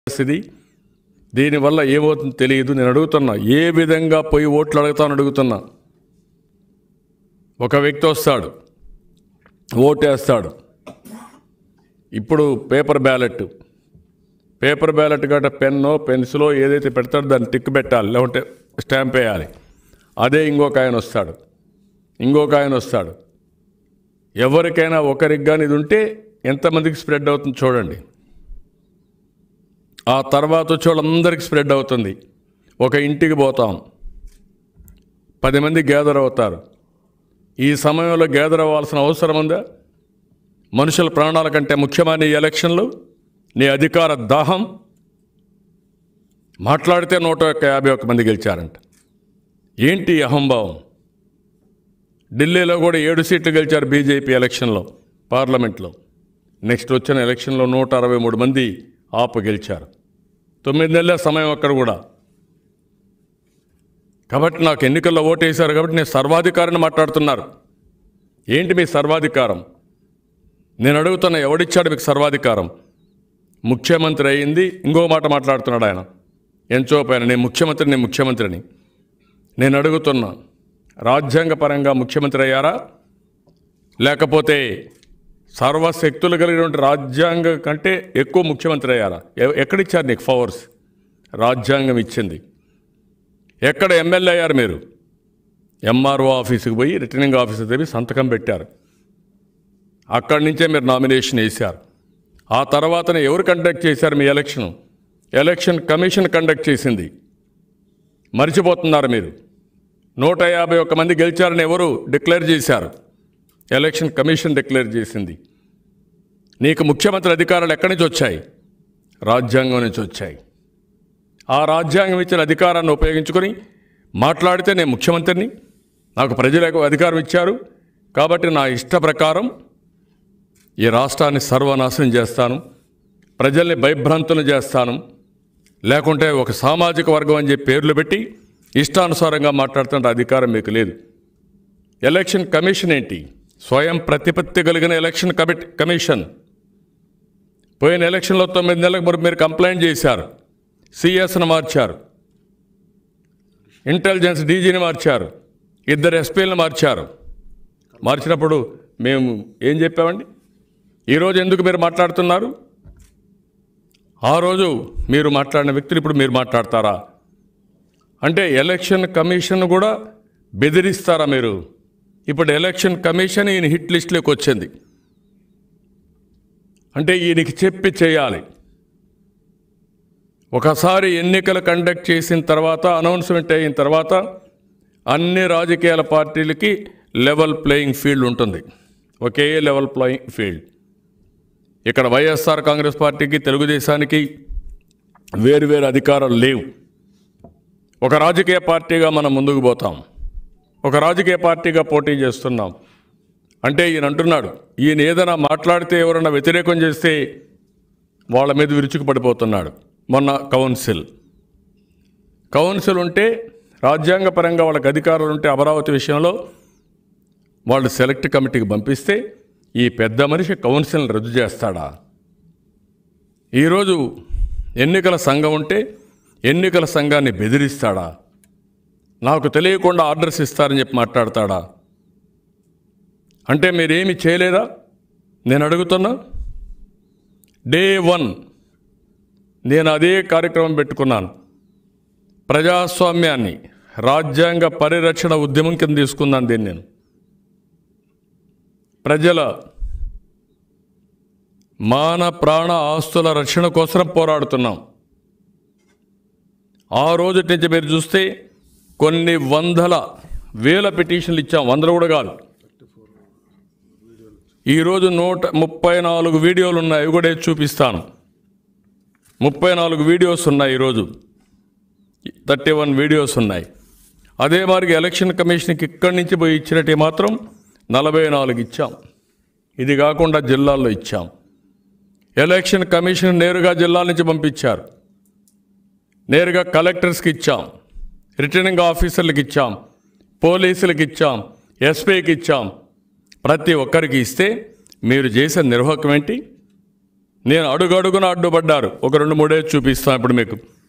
ఇది దీనివల్ల ఏమవుతుందో తెలియదు నేను అడుగుతున్నా ఏ విధంగా పోయి ఓట్లు అడుగుతాను అడుగుతున్నా ఒక వ్యక్తి వస్తాడు ఓటేస్తాడు ఇప్పుడు పేపర్ బ్యాలెట్ పేపర్ బ్యాలెట్ గట్ట పెన్నో పెన్సిలో ఏదైతే పెడతాడో దాన్ని టిక్ పెట్టాలి లేకుంటే స్టాంప్ వేయాలి అదే ఇంకొక ఆయన వస్తాడు ఇంకొక ఆయన వస్తాడు ఎవరికైనా ఒకరికి కానీ ఇది ఉంటే ఎంతమందికి స్ప్రెడ్ అవుతుంది చూడండి ఆ తర్వాత వచ్చే వాళ్ళందరికీ స్ప్రెడ్ అవుతుంది ఒక ఇంటికి పోతాం పది మంది గ్యాదర్ అవుతారు ఈ సమయంలో గ్యాదర్ అవ్వాల్సిన అవసరం ఉందా మనుషుల ప్రాణాల కంటే ముఖ్యమైన ఈ ఎలక్షన్లు నీ అధికార దాహం మాట్లాడితే నూట ఒక్క యాభై ఒక్క మంది గెలిచారంట ఏంటి ఈ అహంభావం ఢిల్లీలో కూడా ఏడు సీట్లు గెలిచారు బీజేపీ ఎలక్షన్లో పార్లమెంట్లో నెక్స్ట్ వచ్చిన ఎలక్షన్లో నూట అరవై మూడు మంది ఆపు గెలిచారు తొమ్మిది నెలల సమయం అక్కడ కూడా కాబట్టి నాకు ఎన్నికల్లో ఓటేశారు కాబట్టి నేను సర్వాధికారిని మాట్లాడుతున్నారు ఏంటి మీ సర్వాధికారం నేను అడుగుతున్న ఎవడిచ్చాడు మీకు సర్వాధికారం ముఖ్యమంత్రి అయింది ఇంకో మాట మాట్లాడుతున్నాడు ఆయన ఎంచోపైన నేను ముఖ్యమంత్రి నేను ముఖ్యమంత్రిని నేను అడుగుతున్నా రాజ్యాంగపరంగా ముఖ్యమంత్రి అయ్యారా లేకపోతే సర్వశక్తులు కలిగినటువంటి రాజ్యాంగం కంటే ఎక్కువ ముఖ్యమంత్రి అయ్యారా ఎ- ఎక్కడిచ్చారు నీకు పవర్స్ రాజ్యాంగం ఇచ్చింది ఎక్కడ ఎమ్మెల్యే అయ్యారు మీరు ఎంఆర్ఓ ఆఫీసుకి పోయి రిటర్నింగ్ ఆఫీసర్ దగ్గర సంతకం పెట్టారు అక్కడి నుంచే మీరు నామినేషన్ వేశారు ఆ తర్వాతనే ఎవరు కండక్ట్ చేశారు మీ ఎలక్షన్ ఎలక్షన్ కమిషన్ కండక్ట్ చేసింది మర్చిపోతున్నారు మీరు నూట యాభై ఒక్క మంది గెలిచారని ఎవరు డిక్లేర్ చేశారు ఎలక్షన్ కమిషన్ డిక్లేర్ చేసింది నీకు ముఖ్యమంత్రి అధికారాలు ఎక్కడి నుంచి వచ్చాయి రాజ్యాంగం నుంచి వచ్చాయి ఆ రాజ్యాంగం ఇచ్చిన అధికారాన్ని ఉపయోగించుకొని మాట్లాడితే నేను ముఖ్యమంత్రిని నాకు ప్రజలకు అధికారం ఇచ్చారు కాబట్టి నా ఇష్ట ప్రకారం ఈ రాష్ట్రాన్ని సర్వనాశనం చేస్తాను ప్రజల్ని భయభ్రాంతులు చేస్తాను లేకుంటే ఒక సామాజిక వర్గం అని చెప్పి పేర్లు పెట్టి ఇష్టానుసారంగా మాట్లాడుతున్న అధికారం మీకు లేదు ఎలక్షన్ కమిషన్ ఏంటి స్వయం ప్రతిపత్తి కలిగిన ఎలక్షన్ కమిట్ కమిషన్ పోయిన ఎలక్షన్లో తొమ్మిది నెలలకు మరి మీరు కంప్లైంట్ చేశారు సిఎస్ను మార్చారు ఇంటెలిజెన్స్ డీజీని మార్చారు ఇద్దరు ఎస్పీలను మార్చారు మార్చినప్పుడు మేము ఏం చెప్పామండి ఈరోజు ఎందుకు మీరు మాట్లాడుతున్నారు ఆ రోజు మీరు మాట్లాడిన వ్యక్తులు ఇప్పుడు మీరు మాట్లాడతారా అంటే ఎలక్షన్ కమిషన్ కూడా బెదిరిస్తారా మీరు ఇప్పుడు ఎలక్షన్ కమిషన్ ఈయన హిట్ లిస్ట్లోకి వచ్చింది అంటే ఈయనకి చెప్పి చేయాలి ఒకసారి ఎన్నికలు కండక్ట్ చేసిన తర్వాత అనౌన్స్మెంట్ అయిన తర్వాత అన్ని రాజకీయాల పార్టీలకి లెవెల్ ప్లేయింగ్ ఫీల్డ్ ఉంటుంది ఒకే లెవెల్ ప్లేయింగ్ ఫీల్డ్ ఇక్కడ వైఎస్ఆర్ కాంగ్రెస్ పార్టీకి తెలుగుదేశానికి వేరు వేరు అధికారాలు లేవు ఒక రాజకీయ పార్టీగా మనం ముందుకు పోతాం ఒక రాజకీయ పార్టీగా పోటీ చేస్తున్నాం అంటే ఈయన అంటున్నాడు ఈయన ఏదైనా మాట్లాడితే ఎవరైనా వ్యతిరేకం చేస్తే వాళ్ళ మీద విరుచుకు పడిపోతున్నాడు మొన్న కౌన్సిల్ కౌన్సిల్ ఉంటే రాజ్యాంగపరంగా వాళ్ళకి అధికారాలు ఉంటే అమరావతి విషయంలో వాళ్ళు సెలెక్ట్ కమిటీకి పంపిస్తే ఈ పెద్ద మనిషి కౌన్సిల్ని రద్దు చేస్తాడా ఈరోజు ఎన్నికల సంఘం ఉంటే ఎన్నికల సంఘాన్ని బెదిరిస్తాడా నాకు తెలియకుండా ఆర్డర్స్ ఇస్తారని చెప్పి మాట్లాడతాడా అంటే మీరేమి చేయలేదా నేను అడుగుతున్నా డే వన్ నేను అదే కార్యక్రమం పెట్టుకున్నాను ప్రజాస్వామ్యాన్ని రాజ్యాంగ పరిరక్షణ ఉద్యమం కింద తీసుకున్నాను దీన్ని నేను ప్రజల మాన ప్రాణ ఆస్తుల రక్షణ కోసం పోరాడుతున్నాం ఆ రోజు నుంచి మీరు చూస్తే కొన్ని వందల వేల పిటిషన్లు ఇచ్చాం వందలు కూడా కాదు ఈరోజు నూట ముప్పై నాలుగు వీడియోలు ఉన్నాయి అవి కూడా వేసి చూపిస్తాను ముప్పై నాలుగు వీడియోస్ ఉన్నాయి ఈరోజు థర్టీ వన్ వీడియోస్ ఉన్నాయి అదే మరి ఎలక్షన్ కమిషన్కి ఇక్కడి నుంచి పోయి ఇచ్చినట్టు మాత్రం నలభై నాలుగు ఇచ్చాం ఇది కాకుండా జిల్లాల్లో ఇచ్చాం ఎలక్షన్ కమిషన్ నేరుగా జిల్లాల నుంచి పంపించారు నేరుగా కలెక్టర్స్కి ఇచ్చాం రిటర్నింగ్ ఆఫీసర్లకు ఇచ్చాం పోలీసులకు ఇచ్చాం ఎస్పీకి ఇచ్చాం ప్రతి ఒక్కరికి ఇస్తే మీరు చేసే నిర్వాహకం ఏంటి నేను అడుగడుగున అడ్డుపడ్డారు ఒక రెండు మూడే చూపిస్తాను ఇప్పుడు మీకు